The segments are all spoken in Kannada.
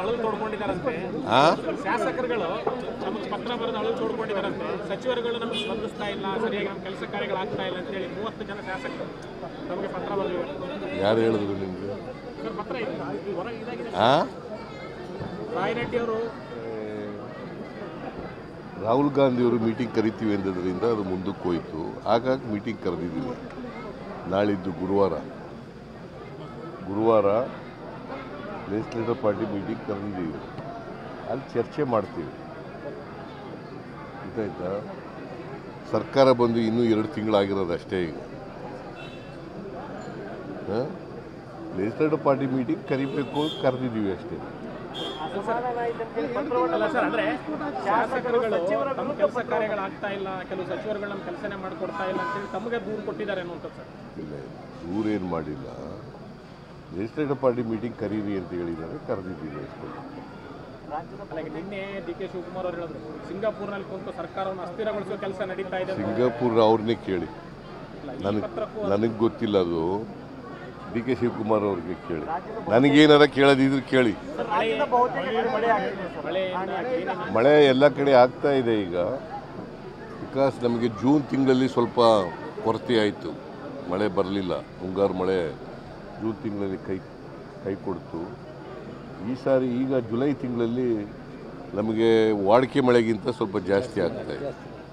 ಅಳಲು ತೋಡ್ಕೊಂಡಿದ್ದಾರಂತೆ ಆ ಶಾಸಕರುಗಳು ನಮಗೆ ಪತ್ರ ಬರೆದು ಅಳಲು ತೋಡ್ಕೊಂಡಿದ್ದಾರಂತೆ ಸಚಿವರುಗಳು ನಮಗೆ ಸ್ಪಂದಿಸ್ತಾ ಇಲ್ಲ ಸರಿಯಾಗಿ ನಮ್ಮ ಕೆಲಸ ಕಾರ್ಯಗಳಾಗ್ತಾ ಇಲ್ಲ ಅಂತೇಳಿ ಮೂವತ್ತು ಜನ ಶಾಸಕರು ನಮಗೆ ಪತ್ರ ಬರೆದಿದ್ದಾರೆ ಯಾರು ಹೇಳಿದ್ರು ನಿಮಗೆ ಸರ್ ಪತ್ರ ಇದೆ ಈ ಹೊರಗೆ ಇದಾಗಿದೆ ಆ ರಾಯರೆಡ್ಡಿ ಅವರು ರಾಹುಲ್ ಗಾಂಧಿಯವರು ಮೀಟಿಂಗ್ ಕರಿತೀವಿ ಅಂದಿದ್ದರಿಂದ ಅದು ಮುಂದಕ್ಕೆ ಹೋಯಿತು ಹಾಗಾಗಿ ಮೀಟಿಂಗ್ ಕರೆದಿದ್ದೀವಿ ನಾಳಿದ್ದು ಗುರುವಾರ ಗುರುವಾರ ಲೆಜಿಸ್ಲೇಟಿವ್ ಪಾರ್ಟಿ ಮೀಟಿಂಗ್ ಕರೆದಿದ್ದೀವಿ ಅಲ್ಲಿ ಚರ್ಚೆ ಮಾಡ್ತೀವಿ ಗೊತ್ತಾಯ್ತಾ ಸರ್ಕಾರ ಬಂದು ಇನ್ನೂ ಎರಡು ತಿಂಗಳಾಗಿರೋದು ಅಷ್ಟೇ ಈಗ ಲೆಜಿಸ್ಲೇಟಿವ್ ಪಾರ್ಟಿ ಮೀಟಿಂಗ್ ಕರಿಬೇಕು ಅಂತ ಕರೆದಿದ್ದೀವಿ ಅಷ್ಟೇ ಅಲ್ಲ ಸರ್ ಅಂದ್ರೆ ಶಾಸಕರುಗಳು ತಮ್ಮ ಕೆಲಸ ಕಾರ್ಯಗಳಾಗ್ತಾ ಇಲ್ಲ ಕೆಲವು ಸಚಿವರುಗಳು ನಮ್ಮ ಕೆಲಸನೇ ಮಾಡ್ಕೊಡ್ತಾ ಇಲ್ಲ ಅಂತೇಳಿ ತಮಗೆ ದೂರು ಕೊಟ್ಟಿದ್ದಾರೆ ಅನ್ನುವಂಥದ್ದು ಸರ್ ಇಲ್ಲ ದೂರೇನು ಮಾಡಿಲ್ಲ ಲೆಜಿಸ್ಲೇಟಿವ್ ಪಾರ್ಟಿ ಮೀಟಿಂಗ್ ಕರೀರಿ ಅಂತ ಹೇಳಿದ್ದಾರೆ ಕರೆದಿದ್ದೀವಿ ಅಷ್ಟೇ ಅಲ್ಲ, ಈಗ ನಿನ್ನೆ ಡಿ ಕೆ ಶಿವಕುಮಾರ್ ಅವರು ಹೇಳಿದ್ರು ಸಿಂಗಾಪುರ್ನಲ್ಲಿ ಕುಂತು ಸರ್ಕಾರವನ್ನು ಅಸ್ಥಿರಗೊಳಿಸುವ ಕೆಲಸ ನಡೀತಾ ಇದೆ ಅಂತ. ಸಿಂಗಾಪುರ್ ಅವ್ರನ್ನೇ ಕೇಳಿ ಇಲ್ಲ, ಈ ನನಗೆ ಪತ್ರಕ್ಕೂ ನನಗೆ ಗೊತ್ತಿಲ್ಲ ಅದು ಡಿ ಕೆ ಶಿವಕುಮಾರ್ ಅವ್ರಿಗೆ ಕೇಳಿ ನನಗೇನಾರ ಕೇಳೋದಿದ್ರೆ ಕೇಳಿ ಮಳೆಯಿಂದಾಗಿ ಏನೇನು ಮಳೆ ಎಲ್ಲ ಕಡೆ ಆಗ್ತಾ ಇದೆ ಈಗ ಬಿಕಾಸ್ ನಮಗೆ ಜೂನ್ ತಿಂಗಳಲ್ಲಿ ಸ್ವಲ್ಪ ಕೊರತೆ ಆಯಿತು ಮಳೆ ಬರಲಿಲ್ಲ ಮುಂಗಾರು ಮಳೆ ಜೂನ್ ತಿಂಗಳಲ್ಲಿ ಕೈ ಕೈ ಕೊಡ್ತು ಈ ಸಾರಿ ಈಗ ಜುಲೈ ತಿಂಗಳಲ್ಲಿ ನಮಗೆ ವಾಡಿಕೆ ಮಳೆಗಿಂತ ಸ್ವಲ್ಪ ಜಾಸ್ತಿ ಆಗ್ತಾ ಇದೆ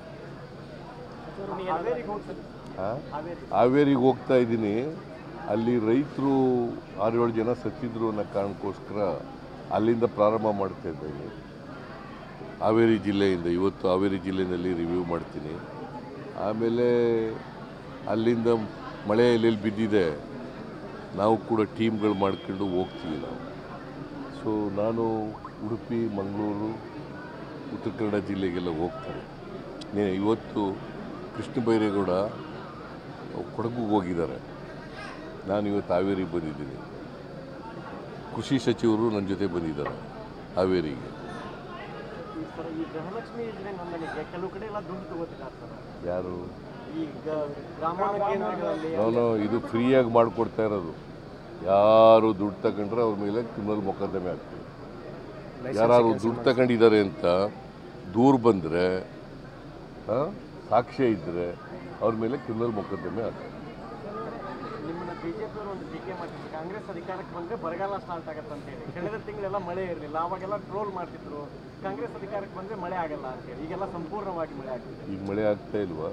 ಆ? ಹಾವೇರಿಗೆ ಹೋಗ್ತಾ ಇದ್ದೀನಿ ಅಲ್ಲಿ ರೈತರು ಆರೇಳು ಜನ ಸತ್ತಿದ್ರು ಅನ್ನೋ ಕಾರಣಕ್ಕೋಸ್ಕರ ಅಲ್ಲಿಂದ ಪ್ರಾರಂಭ ಮಾಡ್ತಾ ಇದ್ದೀನಿ ಹಾವೇರಿ ಜಿಲ್ಲೆಯಿಂದ ಇವತ್ತು ಹಾವೇರಿ ಜಿಲ್ಲೆಯಲ್ಲಿ ರಿವ್ಯೂ ಮಾಡ್ತೀನಿ ಆಮೇಲೆ ಅಲ್ಲಿಂದ ಮಳೆ ಎಲ್ಲೆಲ್ಲಿ ಬಿದ್ದಿದೆ ನಾವು ಕೂಡ ಟೀಮ್ಗಳು ಮಾಡ್ಕೊಂಡು ಹೋಗ್ತೀವಿ ನಾವು ಸೊ ನಾನು ಉಡುಪಿ ಮಂಗಳೂರು ಉತ್ತರ ಕನ್ನಡ ಜಿಲ್ಲೆಗೆಲ್ಲ ಹೋಗ್ತಾರೆ ನೇ ಇವತ್ತು ಕೃಷ್ಣ ಬೈರೇಗೌಡ ಕೊಡಗುಗೆ ಹೋಗಿದ್ದಾರೆ ನಾನು ಇವತ್ತು ಹಾವೇರಿಗೆ ಬಂದಿದ್ದೀನಿ ಕೃಷಿ ಸಚಿವರು ನನ್ನ ಜೊತೆ ಬಂದಿದ್ದಾರೆ ಹಾವೇರಿಗೆ ಈ ಗೃಹಲಕ್ಷ್ಮಿ ಯೋಜನೆ ನೋಂದಣಿಗೆ ಕೆಲವು ಕಡೆ ಎಲ್ಲ ದುಡ್ಡು ತಗೋತಿದ್ದಾರೆ ಸರ್ ಯಾರು ಈ ಗ- ಗ್ರಾಮೀಣ ಕೇಂದ್ರಗಳಲ್ಲಿ ನಾನು ಇದು ಫ್ರೀಯಾಗಿ ಮಾಡಿಕೊಡ್ತಾ ಇರೋದು ಯಾರು ದುಡ್ಡು ತಗೊಂಡ್ರೆ ಅವ್ರ ಮೇಲೆ ಕ್ರಿಮಿನಲ್ ಮೊಕದ್ದಮೆ ಆಗ್ತದೆ ಯಾರು ದುಡ್ಡು ತಗೊಂಡಿದ್ದಾರೆ ಅಂತ ದೂರ ಬಂದರೆ ಸಾಕ್ಷ್ಯ ಇದ್ದರೆ ಅವ್ರ ಮೇಲೆ ಕ್ರಿಮಿನಲ್ ಮೊಕದ್ದಮೆ ಆಗ್ತದೆ ನಿಮ್ಮನ್ನ ಬಿಜೆಪಿ ಅವರು ಒಂದು ಟೀಕೆ ಮಾಡ್ತಿದ್ರು ಕಾಂಗ್ರೆಸ್ ಅಧಿಕಾರಕ್ಕೆ ಬಂದ್ರೆ ಬರಗಾಲ ಸ್ಟಾರ್ಟ್ ಆಗತ್ತೆ ಅಂತ ಹೇಳಿ ಕಳೆದ ತಿಂಗಳೆಲ್ಲ ಮಳೆ ಇರಲಿಲ್ಲ ಅವಾಗೆಲ್ಲ ಟ್ರೋಲ್ ಮಾಡ್ತಿದ್ರು ಕಾಂಗ್ರೆಸ್ ಅಧಿಕಾರಕ್ಕೆ ಬಂದ್ರೆ ಮಳೆ ಆಗಲ್ಲ ಅಂತ ಹೇಳಿ ಈಗೆಲ್ಲ ಸಂಪೂರ್ಣವಾಗಿ ಮಳೆ ಆಗ್ತಿದೆ ಈಗ ಮಳೆ ಆಗ್ತಾ ಇಲ್ವಾ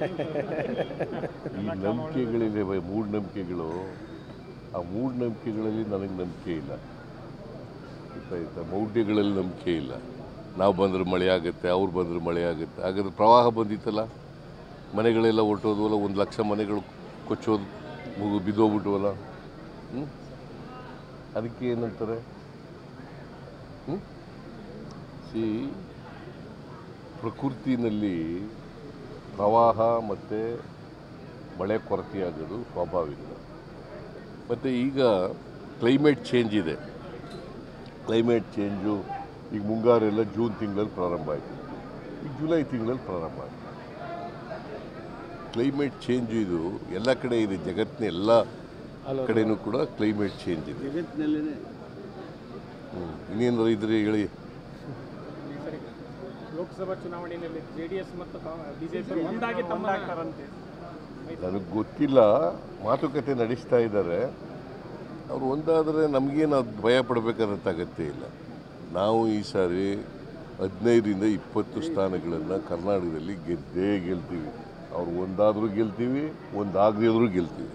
ಈ ನಂಬಿಕೆಗಳಿವೆ ಬೈ ಮೂಢನಂಬಿಕೆಗಳು ಆ ಮೂಢನಂಬಿಕೆಗಳಲ್ಲಿ ನನಗೆ ನಂಬಿಕೆ ಇಲ್ಲ ಗೊತ್ತಾಯ್ತಾ ಮೌಢ್ಯಗಳಲ್ಲಿ ನಂಬಿಕೆ ಇಲ್ಲ ನಾವು ಬಂದ್ರೆ ಮಳೆ ಆಗುತ್ತೆ ಅವ್ರು ಬಂದ್ರೆ ಮಳೆ ಆಗುತ್ತೆ ಹಾಗಾದ್ರೆ ಪ್ರವಾಹ ಬಂದಿತ್ತಲ್ಲ ಮನೆಗಳೆಲ್ಲ ಹೊರ್ಟೋದ್ವಲ್ಲ ಒಂದು ಲಕ್ಷ ಮನೆಗಳು ಕೊಚ್ಚೋದು ಮುಗು ಬಿದ್ದೋಗ್ಬಿಟ್ವಲ್ಲ ಹ್ಞೂ ಅದಕ್ಕೆ ಏನಂತಾರೆ ಹ್ಞೂ ಸಿ ಪ್ರಕೃತಿನಲ್ಲಿ ಪ್ರವಾಹ ಮತ್ತು ಮಳೆ ಕೊರತೆಯಾಗೋದು ಸ್ವಾಭಾವಿಕ ಮತ್ತು ಈಗ ಕ್ಲೈಮೇಟ್ ಚೇಂಜ್ ಇದೆ ಕ್ಲೈಮೇಟ್ ಚೇಂಜು ಈಗ ಮುಂಗಾರೆಲ್ಲ ಜೂನ್ ತಿಂಗಳಲ್ಲಿ ಪ್ರಾರಂಭ ಆಯಿತು ಈಗ ಜುಲೈ ತಿಂಗಳಲ್ಲಿ ಪ್ರಾರಂಭ ಆಯಿತು ಕ್ಲೈಮೇಟ್ ಚೇಂಜ್ ಇದು ಎಲ್ಲ ಕಡೆ ಇದೆ ಜಗತ್ತಿನ ಎಲ್ಲ ಕಡೆನೂ ಕೂಡ ಕ್ಲೈಮೇಟ್ ಚೇಂಜ್ ಇದೆ ಹ್ಞೂ ಇನ್ನೇನಾದ್ರು ಇದ್ರೆ ಹೇಳಿ ಈ ಸರಿ ಲೋಕಸಭಾ ಚುನಾವಣೆಯಲ್ಲಿ ಜೆ ಡಿ ಎಸ್ ಮತ್ತು ಬಿಜೆಪಿ ಒಂದಾಗಿ ತಮ್ಮ ಒಂದಾಗ್ತಾರಂತೆ ನನಗೆ ಗೊತ್ತಿಲ್ಲ ಮಾತುಕತೆ ನಡೆಸ್ತಾ ಇದ್ದಾರೆ ಅವ್ರು ಒಂದಾದರೆ ನಮಗೇನು ಅದು ಭಯ ಪಡಬೇಕಾದಂಥ ಅಗತ್ಯ ಇಲ್ಲ ನಾವು ಈ ಸಾರಿ ಹದಿನೈದರಿಂದ ಇಪ್ಪತ್ತು ಸ್ಥಾನಗಳನ್ನು ಕರ್ನಾಟಕದಲ್ಲಿ ಗೆದ್ದೇ ಗೆಲ್ತೀವಿ ಅವ್ರು ಒಂದಾದರೂ ಗೆಲ್ತೀವಿ ಒಂದಾಗದಿದ್ರೂ ಗೆಲ್ತೀವಿ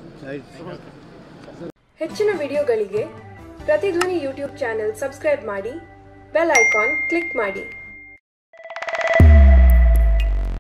ಹೆಚ್ಚಿನ ವಿಡಿಯೋಗಳಿಗೆ ಪ್ರತಿಧ್ವನಿ ಯೂಟ್ಯೂಬ್ ಚಾನೆಲ್ ಸಬ್ಸ್ಕ್ರೈಬ್ ಮಾಡಿ ಬೆಲ್ ಐಕಾನ್ ಕ್ಲಿಕ್ ಮಾಡಿ